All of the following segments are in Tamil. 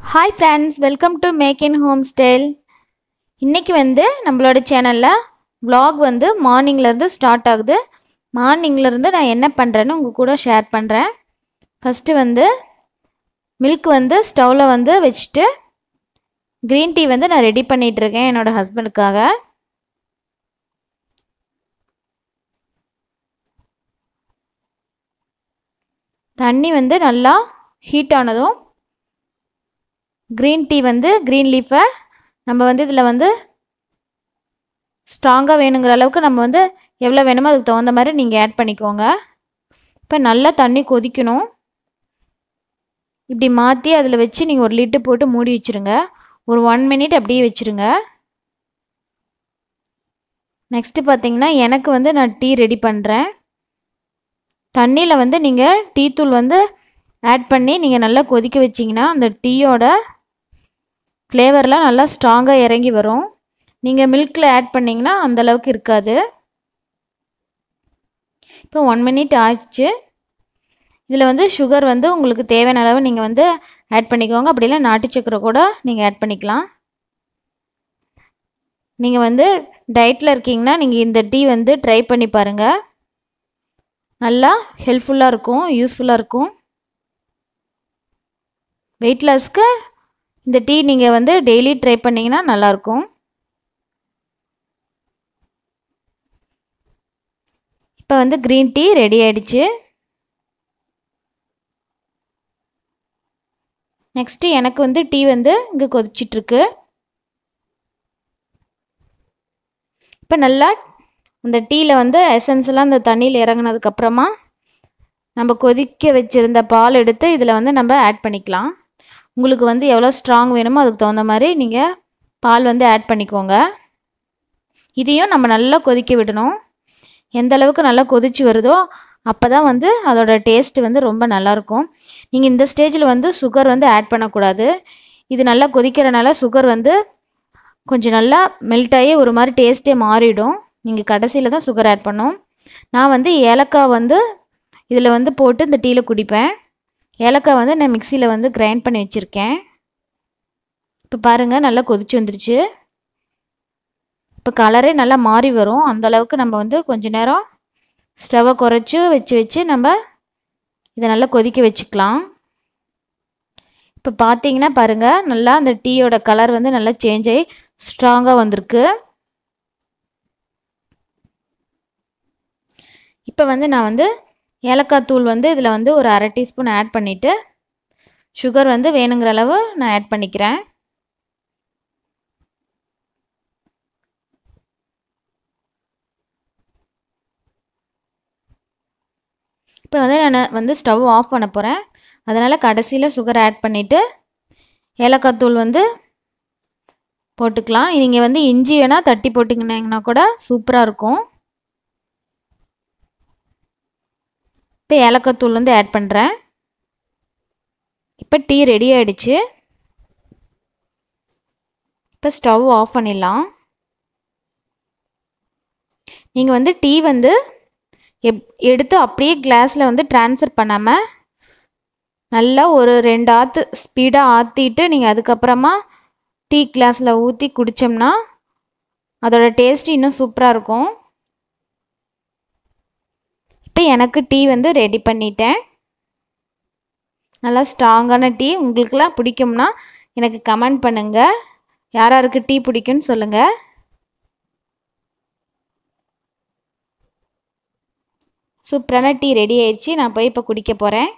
hi friends welcome to make in home style இன்றைக்கி வந்து நம்மளோட சேனலில் vlog வந்து மார்னிங்லேருந்து ஸ்டார்ட் ஆகுது மார்னிங்லேருந்து நான் என்ன பண்ணுறேன்னு உங்கள் கூட ஷேர் பண்ணுறேன் ஃபஸ்ட்டு வந்து மில்க் வந்து ஸ்டவ்வில் வந்து வச்சுட்டு க்ரீன் டீ வந்து நான் ரெடி பண்ணிகிட்ருக்கேன் என்னோடய ஹஸ்பண்டுக்காக தண்ணி வந்து நல்லா ஹீட் ஆனதும் க்ரீன் டீ வந்து க்ரீன் லீஃபை நம்ம வந்து இதில் வந்து ஸ்ட்ராங்காக வேணுங்கிற அளவுக்கு நம்ம வந்து எவ்வளோ வேணுமோ அதுக்கு தகுந்த மாதிரி நீங்கள் ஆட் பண்ணிக்கோங்க இப்போ நல்லா தண்ணி கொதிக்கணும் இப்படி மாற்றி அதில் வச்சு நீங்கள் ஒரு லிட்டு போட்டு மூடி வச்சுருங்க ஒரு ஒன் மினிட் அப்படியே வச்சுருங்க நெக்ஸ்ட்டு பார்த்தீங்கன்னா எனக்கு வந்து நான் டீ ரெடி பண்ணுறேன் தண்ணியில் வந்து நீங்கள் டீ தூள் வந்து ஆட் பண்ணி நீங்கள் நல்லா கொதிக்க வச்சிங்கன்னா அந்த டீயோட ஃப்ளேவர்லாம் நல்லா ஸ்ட்ராங்காக இறங்கி வரும் நீங்கள் மில்கில் ஆட் பண்ணிங்கன்னா அந்தளவுக்கு இருக்காது இப்போ ஒன் மினிட் ஆச்சு இதில் வந்து சுகர் வந்து உங்களுக்கு தேவையான அளவு நீங்கள் வந்து ஆட் பண்ணிக்கோங்க அப்படி இல்லை நாட்டு சக்கரை கூட நீங்கள் ஆட் பண்ணிக்கலாம் நீங்கள் வந்து டயட்டில் இருக்கீங்கன்னா நீங்கள் இந்த டீ வந்து ட்ரை பண்ணி பாருங்கள் நல்லா ஹெல்ப்ஃபுல்லாக இருக்கும் யூஸ்ஃபுல்லாக இருக்கும் வெயிட் லாஸ்க்கு இந்த டீ நீங்கள் வந்து டெய்லி ட்ரை பண்ணிங்கன்னா நல்லாயிருக்கும் இப்போ வந்து க்ரீன் டீ ரெடி ஆயிடுச்சு நெக்ஸ்ட்டு எனக்கு வந்து டீ வந்து இங்கே கொதிச்சிட்ருக்கு இப்போ நல்லா அந்த டீயில் வந்து எசன்ஸ்லாம் அந்த தண்ணியில் இறங்கினதுக்கப்புறமா நம்ம கொதிக்க வச்சுருந்த பால் எடுத்து இதில் வந்து நம்ம ஆட் பண்ணிக்கலாம் உங்களுக்கு வந்து எவ்வளோ ஸ்ட்ராங் வேணுமோ அதுக்கு தகுந்த மாதிரி நீங்கள் பால் வந்து ஆட் பண்ணிக்கோங்க இதையும் நம்ம நல்லா கொதிக்க விடணும் எந்த அளவுக்கு நல்லா கொதிச்சு வருதோ அப்போ தான் வந்து அதோட டேஸ்ட்டு வந்து ரொம்ப நல்லாயிருக்கும் நீங்கள் இந்த ஸ்டேஜில் வந்து சுகர் வந்து ஆட் பண்ணக்கூடாது இது நல்லா கொதிக்கிறனால சுகர் வந்து கொஞ்சம் நல்லா மெல்ட் ஆகி ஒரு மாதிரி டேஸ்ட்டே மாறிடும் நீங்கள் கடைசியில் தான் சுகர் ஆட் பண்ணோம் நான் வந்து ஏலக்காய் வந்து இதில் வந்து போட்டு இந்த டீயில் குடிப்பேன் ஏலக்காய் வந்து நான் மிக்சியில் வந்து கிரைண்ட் பண்ணி வச்சுருக்கேன் இப்போ பாருங்கள் நல்லா கொதிச்சு வந்துருச்சு இப்போ கலரே நல்லா மாறி வரும் அந்த அளவுக்கு நம்ம வந்து கொஞ்ச நேரம் ஸ்டவ்வை குறைச்சி வச்சு வச்சு நம்ம இதை நல்லா கொதிக்க வச்சுக்கலாம் இப்போ பார்த்தீங்கன்னா பாருங்கள் நல்லா அந்த டீயோட கலர் வந்து நல்லா சேஞ்ச் ஆகி ஸ்ட்ராங்காக வந்திருக்கு இப்போ வந்து நான் வந்து ஏலக்காய் தூள் வந்து இதில் வந்து ஒரு அரை டீஸ்பூன் ஆட் பண்ணிவிட்டு சுகர் வந்து வேணுங்கிற அளவு நான் ஆட் பண்ணிக்கிறேன் இப்போ வந்து நான் வந்து ஸ்டவ் ஆஃப் பண்ண போகிறேன் அதனால் கடைசியில் சுகர் ஆட் பண்ணிவிட்டு ஏலக்காய் தூள் வந்து போட்டுக்கலாம் நீங்கள் வந்து இஞ்சி வேணால் தட்டி போட்டிங்கன்னா கூட சூப்பராக இருக்கும் இப்போ ஏலக்காய் தூள் வந்து ஆட் பண்ணுறேன் இப்போ டீ ரெடி ஆகிடுச்சு இப்போ ஸ்டவ் ஆஃப் பண்ணிடலாம் நீங்கள் வந்து டீ வந்து எப் எடுத்து அப்படியே கிளாஸில் வந்து ட்ரான்ஸ்ஃபர் பண்ணாமல் நல்லா ஒரு ரெண்டு ஆற்று ஸ்பீடாக ஆற்றிட்டு நீங்கள் அதுக்கப்புறமா டீ கிளாஸில் ஊற்றி குடித்தோம்னா அதோட டேஸ்ட் இன்னும் சூப்பராக இருக்கும் இப்போ எனக்கு டீ வந்து ரெடி பண்ணிட்டேன் நல்லா ஸ்ட்ராங்கான டீ உங்களுக்கெலாம் பிடிக்கும்னா எனக்கு கமெண்ட் பண்ணுங்கள் யார் யாருக்கு டீ பிடிக்கும்னு சொல்லுங்கள் சூப்பரான டீ ரெடி ஆயிடுச்சு நான் போய் இப்போ குடிக்க போகிறேன்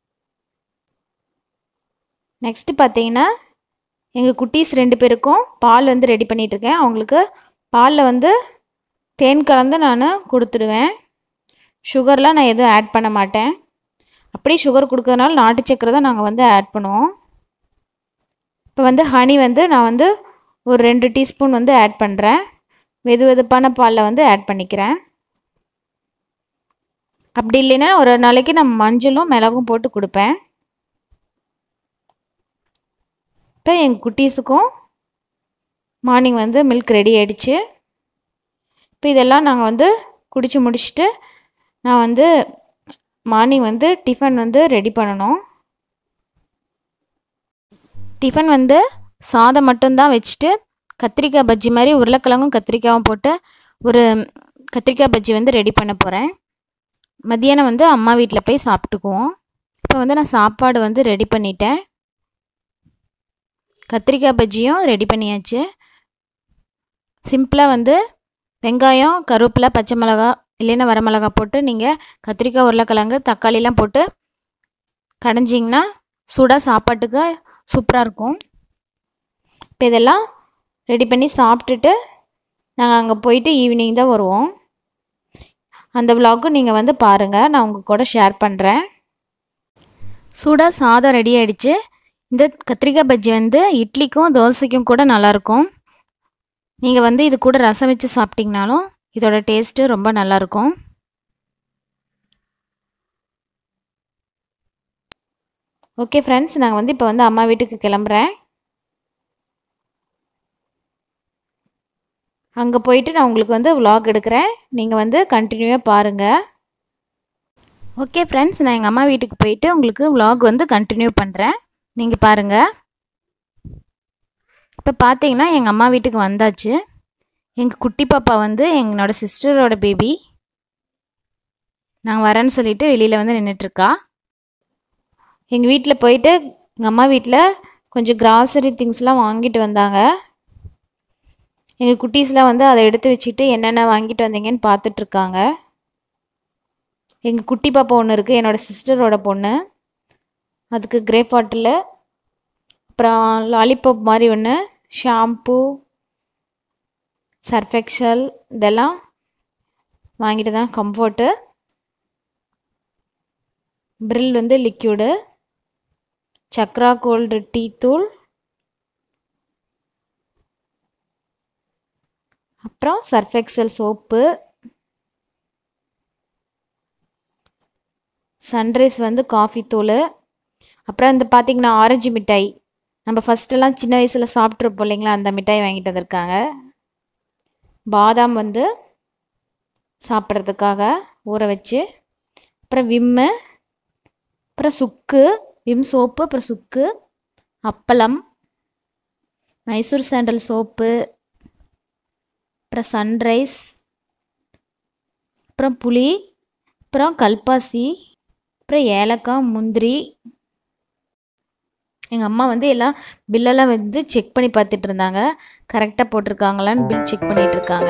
நெக்ஸ்ட்டு பார்த்தீங்கன்னா எங்கள் குட்டீஸ் ரெண்டு பேருக்கும் பால் வந்து ரெடி பண்ணிகிட்ருக்கேன் அவங்களுக்கு பாலில் வந்து தேன் கலந்து நான் கொடுத்துடுவேன் சுகர்லாம் நான் எதுவும் ஆட் பண்ண மாட்டேன் அப்படியே சுகர் கொடுக்கறதுனால நாட்டு சக்கரை தான் நாங்கள் வந்து ஆட் பண்ணுவோம் இப்போ வந்து ஹனி வந்து நான் வந்து ஒரு ரெண்டு டீஸ்பூன் வந்து ஆட் பண்ணுறேன் வெது வெதுப்பான பாலில் வந்து ஆட் பண்ணிக்கிறேன் அப்படி இல்லைன்னா ஒரு நாளைக்கு நான் மஞ்சளும் மிளகும் போட்டு கொடுப்பேன் இப்போ எங்கள் குட்டீஸுக்கும் மார்னிங் வந்து மில்க் ரெடி ஆகிடுச்சு இப்போ இதெல்லாம் நாங்கள் வந்து குடித்து முடிச்சுட்டு நான் வந்து மார்னிங் வந்து டிஃபன் வந்து ரெடி பண்ணணும் டிஃபன் வந்து சாதம் மட்டும்தான் வச்சுட்டு கத்திரிக்காய் பஜ்ஜி மாதிரி உருளைக்கிழங்கும் கத்திரிக்காயும் போட்டு ஒரு கத்திரிக்காய் பஜ்ஜி வந்து ரெடி பண்ண போகிறேன் மத்தியானம் வந்து அம்மா வீட்டில் போய் சாப்பிட்டுக்குவோம் இப்போ வந்து நான் சாப்பாடு வந்து ரெடி பண்ணிட்டேன் கத்திரிக்காய் பஜ்ஜியும் ரெடி பண்ணியாச்சு சிம்பிளாக வந்து வெங்காயம் கருவேப்பிலை பச்சை மிளகா இல்லைன்னா வரமிளகா போட்டு நீங்கள் கத்திரிக்காய் உருளைக்கிழங்கு தக்காளிலாம் போட்டு கடைஞ்சிங்கன்னா சூடாக சாப்பாட்டுக்கு சூப்பராக இருக்கும் இப்போ இதெல்லாம் ரெடி பண்ணி சாப்பிட்டுட்டு நாங்கள் அங்கே போயிட்டு ஈவினிங் தான் வருவோம் அந்த விலாகும் நீங்கள் வந்து பாருங்கள் நான் உங்கள் கூட ஷேர் பண்ணுறேன் சூடாக சாதம் ரெடி ஆயிடுச்சு இந்த கத்திரிக்காய் பஜ்ஜி வந்து இட்லிக்கும் தோசைக்கும் கூட நல்லாயிருக்கும் நீங்கள் வந்து இது கூட ரசம் வச்சு சாப்பிட்டிங்கனாலும் இதோட டேஸ்ட்டு ரொம்ப நல்லாயிருக்கும் ஓகே ஃப்ரெண்ட்ஸ் நாங்கள் வந்து இப்போ வந்து அம்மா வீட்டுக்கு கிளம்புறேன் அங்கே போயிட்டு நான் உங்களுக்கு வந்து vlog எடுக்கிறேன் நீங்கள் வந்து கண்டினியூவாக பாருங்கள் ஓகே ஃப்ரெண்ட்ஸ் நான் எங்கள் அம்மா வீட்டுக்கு போயிட்டு உங்களுக்கு vlog வந்து கண்டினியூ பண்ணுறேன் நீங்கள் பாருங்கள் இப்போ பார்த்தீங்கன்னா எங்கள் அம்மா வீட்டுக்கு வந்தாச்சு எங்கள் குட்டி பாப்பா வந்து எங்களோட சிஸ்டரோட பேபி நான் வரேன்னு சொல்லிட்டு வெளியில் வந்து நின்றுட்டுருக்கா எங்கள் வீட்டில் போயிட்டு எங்கள் அம்மா வீட்டில் கொஞ்சம் கிராசரி திங்ஸ்லாம் வாங்கிட்டு வந்தாங்க எங்கள் குட்டீஸ்லாம் வந்து அதை எடுத்து வச்சுட்டு என்னென்ன வாங்கிட்டு வந்தீங்கன்னு பார்த்துட்ருக்காங்க எங்கள் குட்டி பாப்பா ஒன்று இருக்குது என்னோடய சிஸ்டரோட பொண்ணு அதுக்கு கிரேப் பாட்டில் அப்புறம் லாலிபாப் மாதிரி ஒன்று ஷாம்பு சர்ஃபெக்ஷல் இதெல்லாம் வாங்கிட்டு தான் கம்ஃபர்ட்டு ப்ரில் வந்து லிக்யூடு சக்ரா கோல்டு டீ தூள் அப்புறம் சர்ஃபெக்சல் சோப்பு சன்ரைஸ் வந்து காஃபி தூள் அப்புறம் இந்த பார்த்திங்கன்னா ஆரஞ்சு மிட்டாய் நம்ம ஃபஸ்ட்டெல்லாம் சின்ன வயசில் சாப்பிட்ருப்போம் இல்லைங்களா அந்த மிட்டாய் வாங்கிட்டு வந்திருக்காங்க பாதாம் வந்து சாப்பிட்றதுக்காக ஊற வச்சு அப்புறம் விம்மு அப்புறம் சுக்கு விம் சோப்பு அப்புறம் சுக்கு அப்பளம் மைசூர் சாண்டல் சோப்பு அப்புறம் சன்ரைஸ் அப்புறம் புளி அப்புறம் கல்பாசி அப்புறம் ஏலக்காய் முந்திரி எங்கள் அம்மா வந்து எல்லாம் பில்லெல்லாம் வந்து செக் பண்ணி பார்த்துட்டு இருந்தாங்க கரெக்டாக போட்டிருக்காங்களான்னு பில் செக் பண்ணிகிட்டு இருக்காங்க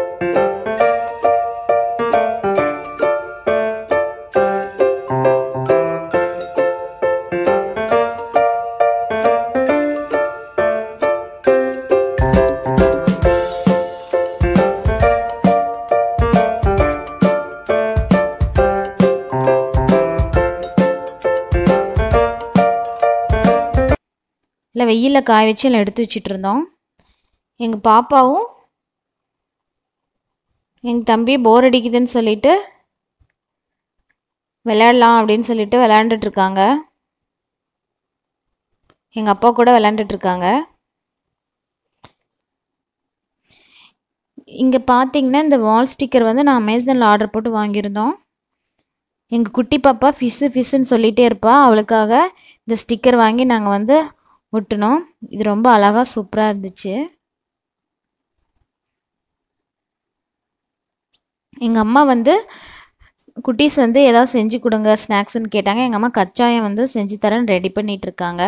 இல்லை வெயிலில் காய வச்சு எல்லாம் எடுத்து வச்சிட்டு இருந்தோம் எங்கள் பாப்பாவும் எங்கள் தம்பி போர் அடிக்குதுன்னு சொல்லிட்டு விளையாடலாம் அப்படின்னு சொல்லிட்டு விளையாண்டுட்டு இருக்காங்க எங்கள் அப்பா கூட விளையாண்டுட்டு இருக்காங்க இங்கே பார்த்தீங்கன்னா இந்த வால் ஸ்டிக்கர் வந்து நான் அமேசானில் ஆர்டர் போட்டு வாங்கியிருந்தோம் எங்கள் குட்டி பாப்பா ஃபிஸ்ஸு ஃபிஸ்ஸுன்னு சொல்லிகிட்டே இருப்பா அவளுக்காக இந்த ஸ்டிக்கர் வாங்கி நாங்கள் வந்து ஒட்டினோம் இது ரொம்ப அழகாக சூப்பராக இருந்துச்சு எங்கள் அம்மா வந்து குட்டீஸ் வந்து ஏதாவது செஞ்சு கொடுங்க ஸ்நாக்ஸ்ன்னு கேட்டாங்க எங்கள் அம்மா கச்சாயம் வந்து செஞ்சு தரேன்னு ரெடி பண்ணிட்டு இருக்காங்க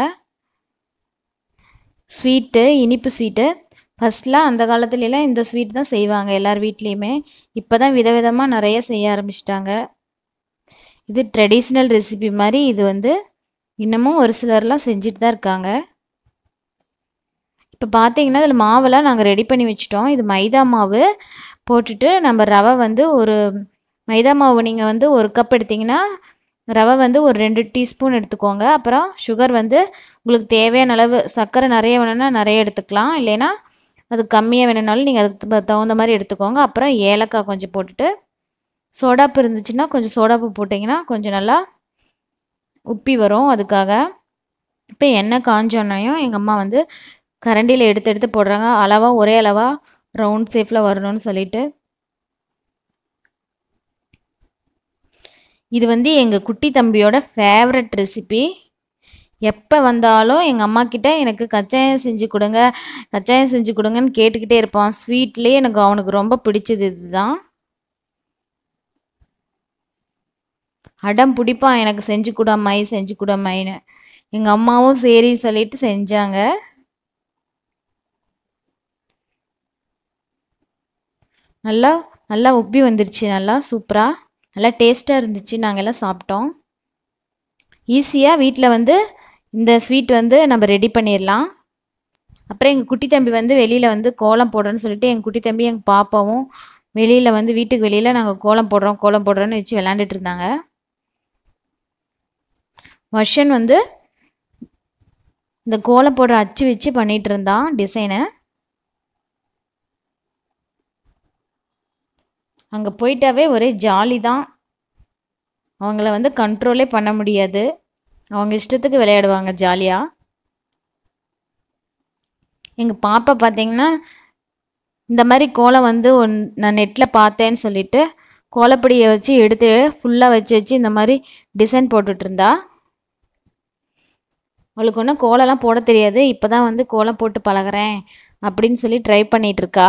ஸ்வீட்டு இனிப்பு ஸ்வீட்டு ஃபஸ்ட்லாம் அந்த காலத்துலலாம் இந்த ஸ்வீட் தான் செய்வாங்க எல்லார் வீட்லேயுமே இப்போ தான் விதவிதமாக நிறைய செய்ய ஆரம்பிச்சிட்டாங்க இது ட்ரெடிஷ்னல் ரெசிபி மாதிரி இது வந்து இன்னமும் ஒரு சிலர்லாம் செஞ்சுட்டு தான் இருக்காங்க இப்போ பார்த்தீங்கன்னா இதில் மாவெல்லாம் நாங்கள் ரெடி பண்ணி வச்சிட்டோம் இது மைதா மாவு போட்டுட்டு நம்ம ரவை வந்து ஒரு மைதா மாவு நீங்கள் வந்து ஒரு கப் எடுத்திங்கன்னா ரவை வந்து ஒரு ரெண்டு டீஸ்பூன் எடுத்துக்கோங்க அப்புறம் சுகர் வந்து உங்களுக்கு தேவையான அளவு சர்க்கரை நிறைய வேணும்னா நிறைய எடுத்துக்கலாம் இல்லைன்னா அது கம்மியாக வேணும்னாலும் நீங்கள் அதுக்கு த- தகுந்த மாதிரி எடுத்துக்கோங்க அப்புறம் ஏலக்காய் கொஞ்சம் போட்டுட்டு சோடாப்பு இருந்துச்சுன்னா கொஞ்சம் சோடாப்பு போட்டிங்கன்னா கொஞ்சம் நல்லா உப்பி வரும் அதுக்காக இப்போ எண்ணெய் காஞ்சோன்னையும் எங்கள் அம்மா வந்து கரண்டியில் எடுத்து எடுத்து போடுறாங்க அளவாக ஒரே அளவாக ரவுண்ட் ஷேப்பில் வரணும்னு சொல்லிட்டு இது வந்து எங்கள் குட்டி தம்பியோட ஃபேவரட் ரெசிபி எப்போ வந்தாலும் எங்கள் அம்மா கிட்ட எனக்கு கச்சாயம் செஞ்சு கொடுங்க கச்சாயம் செஞ்சு கொடுங்கன்னு கேட்டுக்கிட்டே இருப்பான் ஸ்வீட்லேயே எனக்கு அவனுக்கு ரொம்ப பிடிச்சது இதுதான் அடம் பிடிப்பான் எனக்கு செஞ்சு கூடம்மாய் செஞ்சு கூடம்மாயின்னு எங்கள் அம்மாவும் சரின்னு சொல்லிட்டு செஞ்சாங்க நல்லா நல்லா உப்பி வந்துருச்சு நல்லா சூப்பராக நல்லா டேஸ்ட்டாக இருந்துச்சு நாங்கள் எல்லாம் சாப்பிட்டோம் ஈஸியாக வீட்டில் வந்து இந்த ஸ்வீட் வந்து நம்ம ரெடி பண்ணிடலாம் அப்புறம் எங்கள் குட்டி தம்பி வந்து வெளியில் வந்து கோலம் போடுறேன்னு சொல்லிட்டு எங்கள் குட்டி தம்பி எங்கள் பாப்பாவும் வெளியில் வந்து வீட்டுக்கு வெளியில் நாங்கள் கோலம் போடுறோம் கோலம் போடுறோன்னு வச்சு விளாண்டுட்டு இருந்தாங்க வர்ஷன் வந்து இந்த கோலம் போடுற அச்சு வச்சு பண்ணிகிட்டு இருந்தான் டிசைனை அங்கே போயிட்டாவே ஒரே ஜாலி தான் அவங்கள வந்து கண்ட்ரோலே பண்ண முடியாது அவங்க இஷ்டத்துக்கு விளையாடுவாங்க ஜாலியாக எங்கள் பாப்பா பார்த்தீங்கன்னா இந்த மாதிரி கோலம் வந்து ஒன் நான் நெட்டில் பார்த்தேன்னு சொல்லிட்டு கோலப்பொடியை வச்சு எடுத்து ஃபுல்லாக வச்சு வச்சு இந்த மாதிரி டிசைன் போட்டுட்டு இருந்தா அவளுக்கு ஒன்றும் கோலம்லாம் போட தெரியாது இப்போ தான் வந்து கோலம் போட்டு பழகுறேன் அப்படின்னு சொல்லி ட்ரை பண்ணிகிட்டு இருக்கா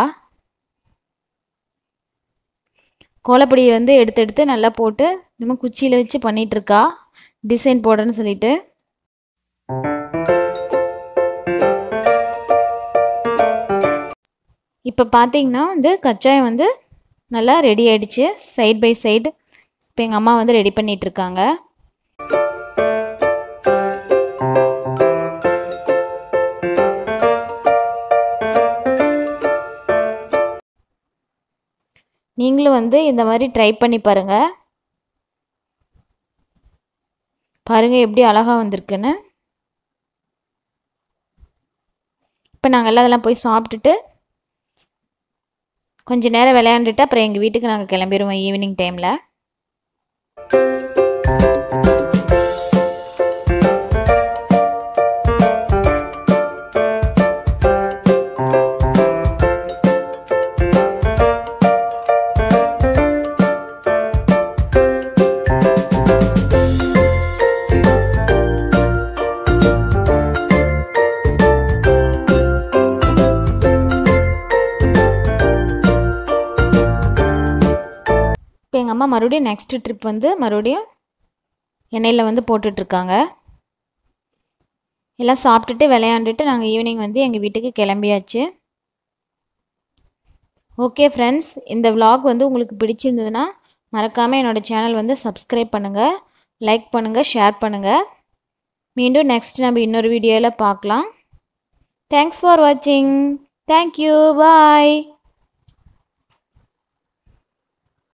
கோலப்பொடியை வந்து எடுத்து எடுத்து நல்லா போட்டு நம்ம குச்சியில் வச்சு பண்ணிகிட்டு இருக்கா டிசைன் போடுறேன்னு சொல்லிட்டு இப்போ பார்த்தீங்கன்னா வந்து கச்சாயம் வந்து நல்லா ரெடி ஆயிடுச்சு சைட் பை சைடு இப்போ எங்கள் அம்மா வந்து ரெடி பண்ணிட்டு இருக்காங்க நீங்களும் வந்து இந்த மாதிரி ட்ரை பண்ணி பாருங்கள் பாருங்கள் எப்படி அழகாக வந்திருக்குன்னு இப்போ நாங்கள் எல்லாம் அதெல்லாம் போய் சாப்பிட்டுட்டு கொஞ்ச நேரம் விளையாண்டுட்டு அப்புறம் எங்கள் வீட்டுக்கு நாங்கள் கிளம்பிடுவோம் ஈவினிங் டைமில் இப்போ எங்கள் அம்மா மறுபடியும் நெக்ஸ்ட் ட்ரிப் வந்து மறுபடியும் எண்ணெயில் வந்து போட்டுட்ருக்காங்க எல்லாம் சாப்பிட்டுட்டு விளையாண்டுட்டு நாங்கள் ஈவினிங் வந்து எங்கள் வீட்டுக்கு கிளம்பியாச்சு ஓகே ஃப்ரெண்ட்ஸ் இந்த vlog வந்து உங்களுக்கு பிடிச்சிருந்ததுன்னா மறக்காமல் என்னோடய சேனல் வந்து சப்ஸ்கிரைப் பண்ணுங்கள் லைக் பண்ணுங்கள் ஷேர் பண்ணுங்கள் மீண்டும் நெக்ஸ்ட் நம்ம இன்னொரு வீடியோவில் பார்க்கலாம் தேங்க்ஸ் ஃபார் வாட்சிங் தேங்க்யூ பாய்